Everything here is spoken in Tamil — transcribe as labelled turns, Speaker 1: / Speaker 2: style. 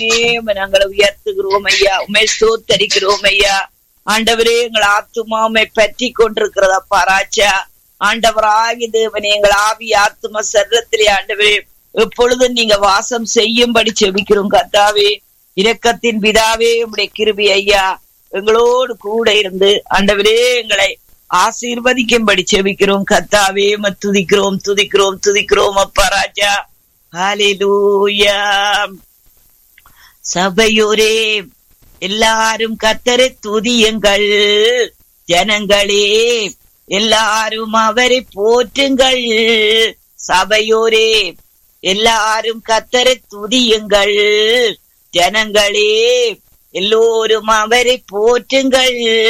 Speaker 1: தகப்பனே உம்மை நாங்கள் உயர்த்துகிறோம் ஐயா உண்மை ஸ்தோத்தரிக்கிறோம் ஐயா ஆண்டவரே எங்கள் ஆத்துமா உம்மை பற்றி கொண்டிருக்கிறதப்பா ராஜா ஆண்டவராகி தேவனே எங்கள் ஆவி ஆத்தும சரீரத்திலே ஆண்டவரே எப்பொழுதும் நீங்க வாசம் செய்யும்படி செபிக்கிறோம் கர்த்தாவே இரக்கத்தின் பிதாவே உம்முடைய கிருபி ஐயா எங்களோடு கூட இருந்து ஆண்டவரே எங்களை ஆசீர்வதிக்கும்படி செபிக்கிறோம் கர்த்தாவே உம்மை துதிக்கிறோம் துதிக்கிறோம் துதிக்கிறோம் அப்பா ராஜா ஹalleluya சபையோரே எல்லாரும் கத்தரை துதியுங்கள் ஜனங்களே எல்லாரும் அவரை போற்றுங்கள் சபையோரே எல்லாரும் கத்தரை துதியுங்கள் ஜனங்களே எல்லோரும் அவரை போற்றுங்கள்